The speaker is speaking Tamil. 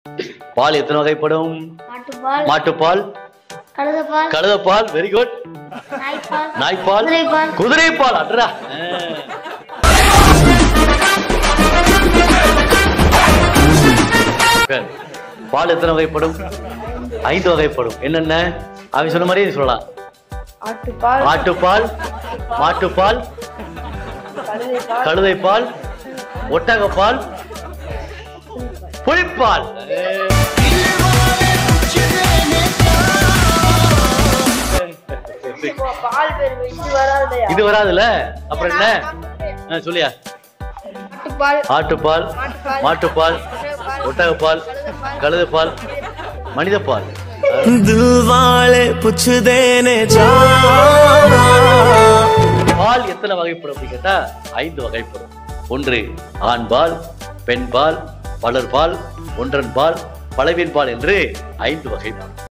பால் எத்தனை வகைப்படும் மாட்டுப்பால் மாட்டுப்பால் கழுதப்பால் கழுதப்பால் வெரி குட் நாய்ப்பால் நாய்ப்பால் குதிரைப்பால். குதிரைப்பால் அட்ரா பால் எத்தனை வகைப்படும் ஐந்து வகைப்படும் என்னென்ன அவன் சொன்ன மாதிரியே நீ சொல்லலாம் ஆட்டுப்பால் ஆட்டுப்பால் மாட்டுப்பால் கழுதைப்பால் கழுதைப்பால் ஒட்டகப்பால் புலிப்பால் இப்போ பால் பேர் இது வராதுலையா இது வராதுல்ல அப்புறம் என்ன ஆ, சொல்லியா ஆட்டுப்பால் ஆட்டுப்பால் மாட்டுப்பால் ஒட்டகப்பால் கழுதைப்பால் மனிதப்பால் दिल वाले पूछते ने जा பால் எத்தனை வகைப்படும் அப்படின்னு கேட்டா ஐந்து வகைப்படும் ஒன்று ஆண்பால் பெண்பால் பலர்பால் ஒன்றன் பால் பலவின் பால் என்று ஐந்து வகைப்படும்